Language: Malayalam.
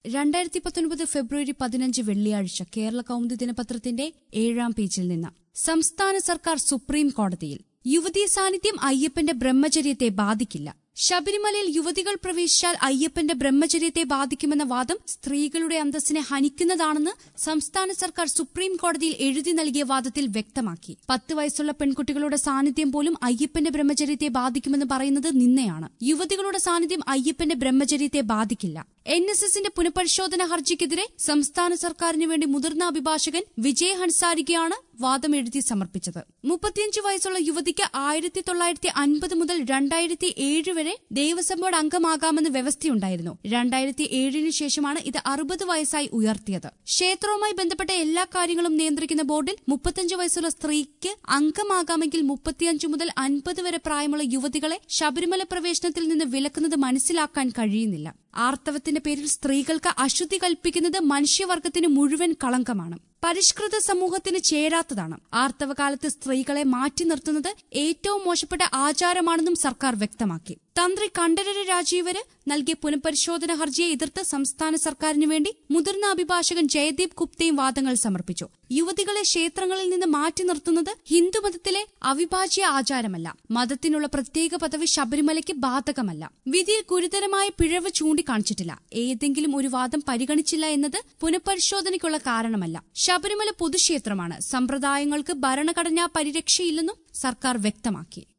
രണ്ടായിരത്തി പത്തൊൻപത് ഫെബ്രുവരി പതിനഞ്ച് വെള്ളിയാഴ്ച കേരള കൗമുദി ദിനപത്രത്തിന്റെ ഏഴാം പേജിൽ നിന്ന് സംസ്ഥാന സർക്കാർ സുപ്രീം കോടതിയിൽ യുവതീ സാന്നിധ്യം അയ്യപ്പന്റെ ബ്രഹ്മചര്യത്തെ ബാധിക്കില്ല ശബരിമലയിൽ യുവതികൾ പ്രവേശിച്ചാൽ അയ്യപ്പന്റെ ബ്രഹ്മചര്യത്തെ ബാധിക്കുമെന്ന വാദം സ്ത്രീകളുടെ അന്തസ്സിനെ ഹനിക്കുന്നതാണെന്ന് സംസ്ഥാന സർക്കാർ സുപ്രീം കോടതിയിൽ എഴുതി നൽകിയ വാദത്തിൽ വ്യക്തമാക്കി പത്ത് വയസ്സുള്ള പെൺകുട്ടികളുടെ സാന്നിധ്യം പോലും അയ്യപ്പന്റെ ബ്രഹ്മചര്യത്തെ ബാധിക്കുമെന്ന് പറയുന്നത് നിന്നയാണ് യുവതികളുടെ സാന്നിധ്യം അയ്യപ്പന്റെ ബ്രഹ്മചര്യത്തെ ബാധിക്കില്ല എൻ എസ് എസിന്റെ പുനഃപരിശോധന ഹർജിക്കെതിരെ സംസ്ഥാന സർക്കാരിന് വേണ്ടി മുതിർന്ന അഭിഭാഷകൻ വിജയ് ഹൻസാരികയാണ് വാദം എഴുതി സമർപ്പിച്ചത് മുപ്പത്തിയഞ്ച് വയസ്സുള്ള യുവതിക്ക് ആയിരത്തി തൊള്ളായിരത്തി അൻപത് മുതൽ രണ്ടായിരത്തി ഏഴ് വരെ ദേവസ്വം ബോർഡ് അംഗമാകാമെന്ന് വ്യവസ്ഥയുണ്ടായിരുന്നു രണ്ടായിരത്തി ഏഴിന് ശേഷമാണ് ഇത് അറുപത് വയസ്സായി ഉയർത്തിയത് ക്ഷേത്രവുമായി ബന്ധപ്പെട്ട എല്ലാ കാര്യങ്ങളും നിയന്ത്രിക്കുന്ന ബോർഡിൽ മുപ്പത്തിയഞ്ച് വയസ്സുള്ള സ്ത്രീക്ക് അംഗമാകാമെങ്കിൽ മുപ്പത്തിയഞ്ച് മുതൽ അൻപത് വരെ പ്രായമുള്ള യുവതികളെ ശബരിമല പ്രവേശനത്തിൽ നിന്ന് വിലക്കുന്നത് മനസ്സിലാക്കാൻ കഴിയുന്നില്ല ആർത്തവത്തിന്റെ പേരിൽ സ്ത്രീകൾക്ക് അശുദ്ധി കൽപ്പിക്കുന്നത് മനുഷ്യവർഗത്തിന് മുഴുവൻ കളങ്കമാണ് പരിഷ്കൃത സമൂഹത്തിന് ചേരാത്തതാണ് ആർത്തവകാലത്ത് സ്ത്രീകളെ മാറ്റി നിർത്തുന്നത് ഏറ്റവും മോശപ്പെട്ട ആചാരമാണെന്നും സർക്കാർ വ്യക്തമാക്കി തന്ത്രി കണ്ഠരര് രാജീവര് നൽകിയ പുനഃപരിശോധന ഹർജിയെ എതിർത്ത് സംസ്ഥാന സർക്കാരിന് വേണ്ടി മുതിർന്ന അഭിഭാഷകൻ ജയദീപ് ഗുപ്തയും വാദങ്ങൾ സമർപ്പിച്ചു യുവതികളെ ക്ഷേത്രങ്ങളിൽ നിന്ന് മാറ്റി നിർത്തുന്നത് ഹിന്ദുമതത്തിലെ അവിഭാജ്യ ആചാരമല്ല മതത്തിനുള്ള പ്രത്യേക പദവി ശബരിമലയ്ക്ക് ബാധകമല്ല വിധിയിൽ ഗുരുതരമായ പിഴവ് ചൂണ്ടിക്കാണിച്ചിട്ടില്ല ഏതെങ്കിലും ഒരു വാദം പരിഗണിച്ചില്ല എന്നത് പുനഃപരിശോധനയ്ക്കുള്ള കാരണമല്ല ശബരിമല പൊതുക്ഷേത്രമാണ് സമ്പ്രദായങ്ങൾക്ക് ഭരണഘടനാ പരിരക്ഷയില്ലെന്നും സർക്കാർ വ്യക്തമാക്കി